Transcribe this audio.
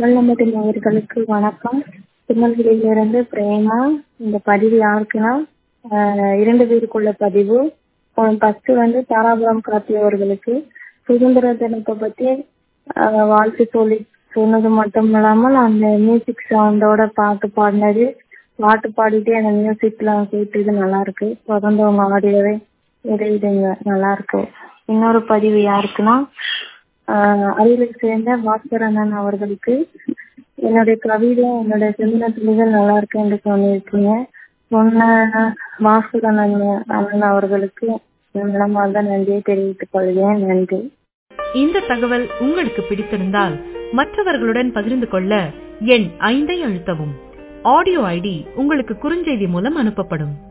குரல் நமது நேயர்களுக்கு வணக்கம் திருநெல்வேலியிலிருந்து பிரேமா இந்த பதிவு யாருக்குன்னா ஆஹ் இரண்டு பேருக்குள்ள பதிவு ஃபர்ஸ்ட் வந்து தாராபுரம் கார்த்தி அவர்களுக்கு சுதந்திர தினத்தை பத்தி ஆஹ் வாழ்த்து சொல்லி சொன்னது மட்டும் இல்லாமல் அந்த மியூசிக் சவுண்டோட பாட்டு பாடினது பாட்டு பாடிட்டே அந்த மியூசிக்லாம் கேட்டது நல்லா இருக்கு தொடர்ந்து உங்க ஆடியோவை வெளியிடுங்க நல்லா இருக்கு இன்னொரு பதிவு யாருக்குன்னா ஆஹ் அரியலை சேர்ந்த பாஸ்கர் அண்ணன் அவர்களுக்கு என்னுடைய கவிதை என்னுடைய சிந்தனை துளிகள் நல்லா இருக்கு என்று சொல்லியிருக்கீங்க சொன்ன பாஸ்கர் அண்ணன் அண்ணன் அவர்களுக்கு மனமார்ந்த நன்றியை தெரிவித்துக் கொள்கிறேன் நன்றி இந்த தகவல் உங்களுக்கு பிடித்திருந்தால் மற்றவர்களுடன் பகிர்ந்து கொள்ள எண் ஐந்தை அழுத்தவும் ஆடியோ ஐடி உங்களுக்கு குறுஞ்செய்தி மூலம் அனுப்பப்படும்